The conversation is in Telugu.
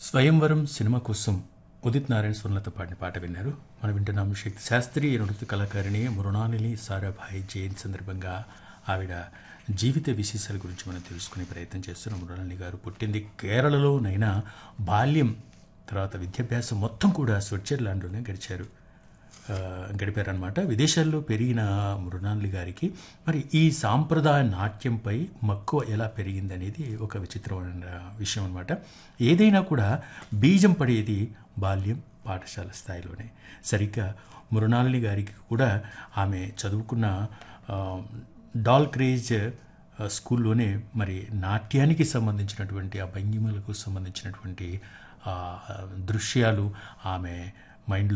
స్వయంవరం సినిమా కోసం ఉదిత్ నారాయణ స్వర్ణలతో పాడిన పాట విన్నారు మనం వింటున్నాం శక్తి శాస్త్రీయ నృత్య కళాకారిణి మృణాలిని సారాభాయ్ జయంతి సందర్భంగా ఆవిడ జీవిత విశేషాల గురించి మనం తెలుసుకునే ప్రయత్నం చేస్తున్నాం మృణాలిని గారు పుట్టింది కేరళలోనైనా బాల్యం తర్వాత విద్యాభ్యాసం మొత్తం కూడా స్విట్జర్లాండ్లోనే గడిచారు ఆ, గడిపారనమాట విదేశాల్లో పెరిగిన మృణాలి గారికి మరి ఈ సాంప్రదాయ నాట్యంపై మక్కువ ఎలా పెరిగిందనేది ఒక విచిత్రమైన విషయం అనమాట ఏదైనా కూడా బీజం పడేది బాల్యం పాఠశాల స్థాయిలోనే సరిగ్గా మృణాలిని గారికి కూడా ఆమె చదువుకున్న ఆ, డాల్ క్రేజ్ ఆ, స్కూల్లోనే మరి నాట్యానికి సంబంధించినటువంటి ఆ భంగిమలకు సంబంధించినటువంటి ఆ, దృశ్యాలు ఆమె మైండ్లో